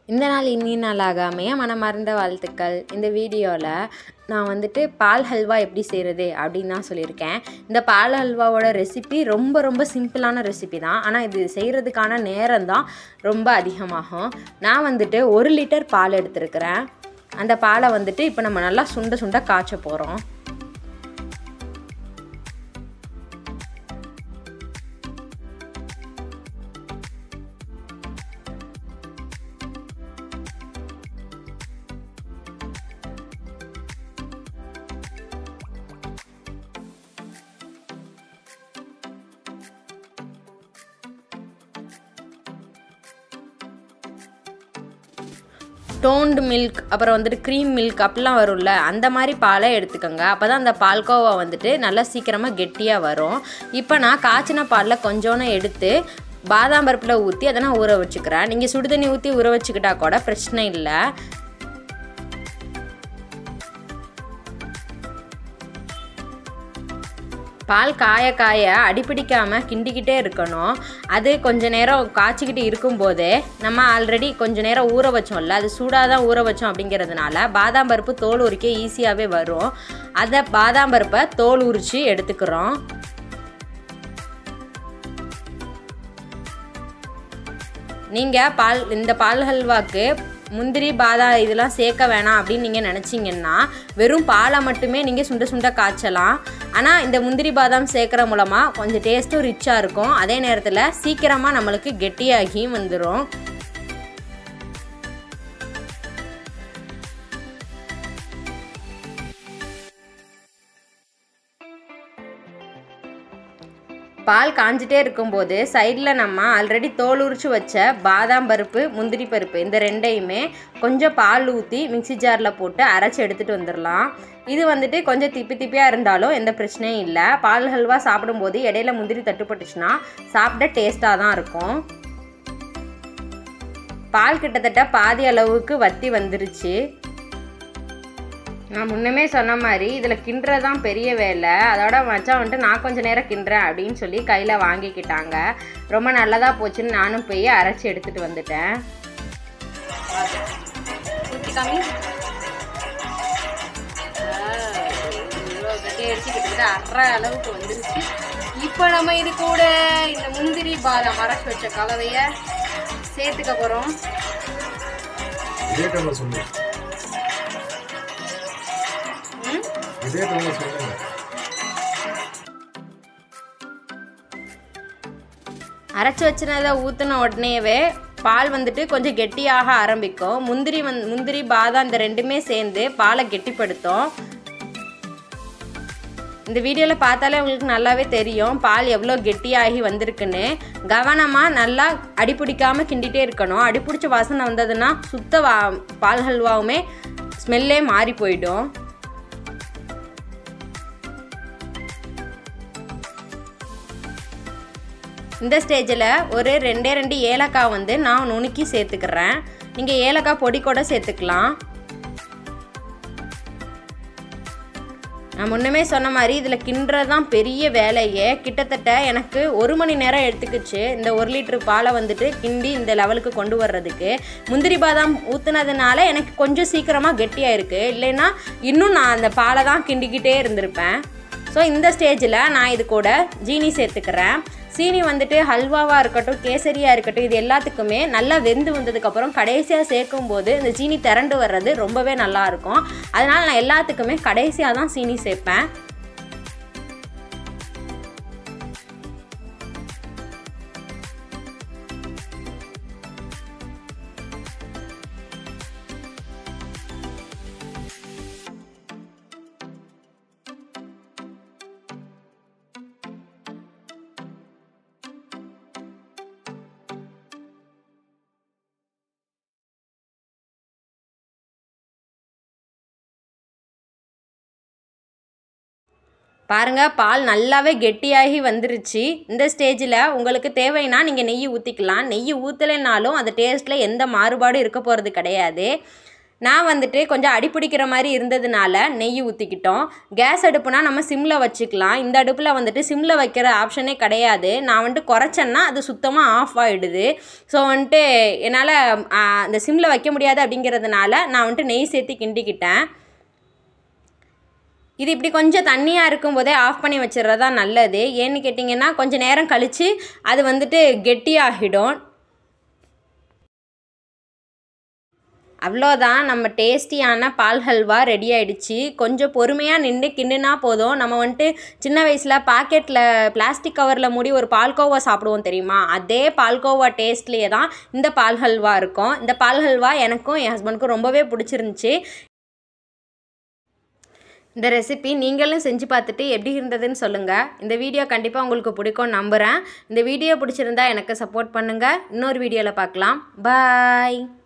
இந்த நாள் இனிய நாளாக அமைய மனமார்ந்த வாழ்த்துக்கள் இந்த வீடியோவில் நான் வந்துட்டு பால் ஹல்வா எப்படி செய்கிறது அப்படின்னு தான் சொல்லியிருக்கேன் இந்த பால் ஹல்வாவோட ரெசிபி ரொம்ப ரொம்ப சிம்பிளான ரெசிபி தான் ஆனால் இது செய்கிறதுக்கான நேரம் தான் ரொம்ப அதிகமாகும் நான் வந்துட்டு ஒரு லிட்டர் பால் எடுத்திருக்கிறேன் அந்த பாலை வந்துட்டு இப்போ நம்ம நல்லா சுண்ட சுண்ட காய்ச்ச போகிறோம் டோன்டு மில்க் அப்புறம் வந்துட்டு க்ரீம் மில்க் அப்படிலாம் வரும்ல அந்த மாதிரி பாலை எடுத்துக்கோங்க அப்போ தான் அந்த பால்கோவா வந்துட்டு நல்லா சீக்கிரமாக கெட்டியாக வரும் இப்போ நான் காய்ச்சின பாலில் கொஞ்சோன்னு எடுத்து பாதாம் பருப்பில் ஊற்றி அதை நான் ஊற வச்சுக்கிறேன் நீங்கள் சுடு தண்ணி ஊற்றி ஊற வச்சுக்கிட்டா கூட பிரச்சனை இல்லை பால் காய காய அடிப்பிடிக்காமல் கிண்டிக்கிட்டே இருக்கணும் அது கொஞ்ச நேரம் காய்ச்சிக்கிட்டு இருக்கும்போதே நம்ம ஆல்ரெடி கொஞ்ச நேரம் ஊற வச்சோம்ல அது சூடாக தான் ஊற வச்சோம் அப்படிங்கிறதுனால பாதாம் பருப்பு தோல் உரிக்க ஈஸியாகவே வரும் அதை பாதாம் பருப்பை தோல் உரித்து எடுத்துக்கிறோம் நீங்கள் பால் இந்த பால் ஹல்வாக்கு முந்திரி பாதாம் இதெல்லாம் சேர்க்க வேணாம் அப்படின்னு நீங்கள் நினச்சிங்கன்னா வெறும் பாலை மட்டுமே நீங்கள் சுண்ட சுண்ட காய்ச்சலாம் ஆனால் இந்த முந்திரி பாதாம் சேர்க்குற மூலமாக கொஞ்சம் டேஸ்ட்டும் ரிச்சாக இருக்கும் அதே நேரத்தில் சீக்கிரமாக நம்மளுக்கு கெட்டியாகியும் வந்துடும் பால் காஞ்சிட்டே இருக்கும்போது சைடில் நம்ம ஆல்ரெடி தோல் உரிச்சு வச்ச பாதாம் பருப்பு முந்திரி பருப்பு இந்த ரெண்டையுமே கொஞ்சம் பால் ஊற்றி மிக்சி ஜாரில் போட்டு அரைச்சி எடுத்துகிட்டு வந்துடலாம் இது வந்துட்டு கொஞ்சம் திப்பி திப்பியாக இருந்தாலும் எந்த பிரச்சனையும் இல்லை பால் ஹல்வா சாப்பிடும்போது இடையில முந்திரி தட்டுப்பட்டுச்சுன்னா சாப்பிட டேஸ்ட்டாக தான் இருக்கும் பால் கிட்டத்தட்ட பாதி அளவுக்கு வத்தி வந்துருச்சு நான் முன்னமே சொன்ன மாதிரி இதில் கிண்டுறது பெரிய வேலை அதோட மச்சான் வந்துட்டு நான் கொஞ்சம் நேரம் கிண்டுறேன் அப்படின்னு சொல்லி கையில் வாங்கிக்கிட்டாங்க ரொம்ப நல்லதாக போச்சுன்னு நானும் போய் அரைச்சி எடுத்துகிட்டு வந்துட்டேன் அரை அளவுக்கு வந்துருச்சு இப்போ நம்ம இது கூட இந்த முந்திரி பாதாம் அரைச்சி வச்ச கலவையை சேர்த்துக்க போகிறோம் இதே டைம்ல சொல்லுங்க இதே டைம்ல சொல்லுங்க அரைச்சி வச்சினதை ஊற்றின உடனேவே பால் வந்துட்டு கொஞ்சம் கெட்டியாக ஆரம்பிக்கும் முந்திரி வந் முந்திரி பாதாம் இந்த ரெண்டுமே சேர்ந்து பாலை கெட்டிப்படுத்தும் இந்த வீடியோவில் பார்த்தாலே உங்களுக்கு நல்லாவே தெரியும் பால் எவ்வளோ கெட்டியாகி வந்திருக்குன்னு கவனமாக நல்லா அடிப்பிடிக்காமல் கிண்டிகிட்டே இருக்கணும் அடிப்பிடிச்ச வாசனை வந்ததுன்னா சுத்த வா பால் ஹல்வாவுமே ஸ்மெல்லே மாறி போயிடும் இந்த ஸ்டேஜில் ஒரு ரெண்டே ரெண்டு ஏலக்காய் வந்து நான் நுணுக்கி சேர்த்துக்கிறேன் நீங்கள் ஏலக்காய் பொடி கூட சேர்த்துக்கலாம் நான் முன்னமே சொன்ன மாதிரி இதில் கிண்டுறது தான் பெரிய வேலையே கிட்டத்தட்ட எனக்கு ஒரு மணி நேரம் எடுத்துக்கிச்சு இந்த ஒரு லிட்டரு பாலை வந்துட்டு கிண்டி இந்த லெவலுக்கு கொண்டு வர்றதுக்கு முந்திரி பாதாம் ஊற்றுனதுனால எனக்கு கொஞ்சம் சீக்கிரமாக கெட்டியாக இருக்குது இல்லைன்னா இன்னும் நான் அந்த பாலை தான் கிண்டிக்கிட்டே இருந்திருப்பேன் ஸோ இந்த ஸ்டேஜில் நான் இது கூட ஜீனி சேர்த்துக்கிறேன் சீனி வந்துட்டு ஹல்வாவாக இருக்கட்டும் கேசரியாக இருக்கட்டும் இது எல்லாத்துக்குமே நல்லா வெந்து வந்ததுக்கப்புறம் கடைசியாக சேர்க்கும் போது இந்த சீனி திரண்டு வர்றது ரொம்பவே நல்லாயிருக்கும் அதனால் நான் எல்லாத்துக்குமே கடைசியாக தான் சீனி சேர்ப்பேன் பாருங்கள் பால் நல்லாவே கெட்டியாகி வந்துருச்சு இந்த ஸ்டேஜில் உங்களுக்கு தேவைன்னா நீங்கள் நெய் ஊற்றிக்கலாம் நெய் ஊற்றலைனாலும் அந்த டேஸ்ட்டில் எந்த மாறுபாடும் இருக்க போகிறது கிடையாது நான் வந்துட்டு கொஞ்சம் அடிப்பிடிக்கிற மாதிரி இருந்ததுனால நெய் ஊற்றிக்கிட்டோம் கேஸ் அடுப்புனா நம்ம சிம்மில் வச்சுக்கலாம் இந்த அடுப்பில் வந்துட்டு சிம்மில் வைக்கிற ஆப்ஷனே கிடையாது நான் வந்துட்டு குறைச்சேன்னா அது சுத்தமாக ஆஃப் ஆகிடுது ஸோ வந்துட்டு என்னால் இந்த சிம்மில் வைக்க முடியாது அப்படிங்கிறதுனால நான் வந்துட்டு நெய் சேர்த்து கிண்டிக்கிட்டேன் இது இப்படி கொஞ்சம் தண்ணியாக இருக்கும்போதே ஆஃப் பண்ணி வச்சிடுறது தான் நல்லது ஏன்னு கேட்டிங்கன்னா கொஞ்சம் நேரம் கழித்து அது வந்துட்டு கெட்டியாகிடும் அவ்வளோதான் நம்ம டேஸ்டியான பால் ஹல்வா ரெடி ஆயிடுச்சு கொஞ்சம் பொறுமையாக நின்று கிண்டுனா போதும் நம்ம வந்துட்டு சின்ன வயசில் பாக்கெட்டில் பிளாஸ்டிக் கவரில் மூடி ஒரு பால்கோவா சாப்பிடுவோம் தெரியுமா அதே பால்கோவா டேஸ்ட்லேயே தான் இந்த பால் ஹல்வா இருக்கும் இந்த பால் ஹல்வா எனக்கும் என் ஹஸ்பண்டுக்கும் ரொம்பவே பிடிச்சிருந்துச்சி இந்த ரெசிபி நீங்களும் செஞ்சு பார்த்துட்டு எப்படி இருந்ததுன்னு சொல்லுங்கள் இந்த வீடியோ கண்டிப்பாக உங்களுக்கு பிடிக்கும்னு நம்புகிறேன் இந்த வீடியோ பிடிச்சிருந்தா எனக்கு சப்போர்ட் பண்ணுங்கள் இன்னொரு வீடியோவில் பார்க்கலாம் பாய்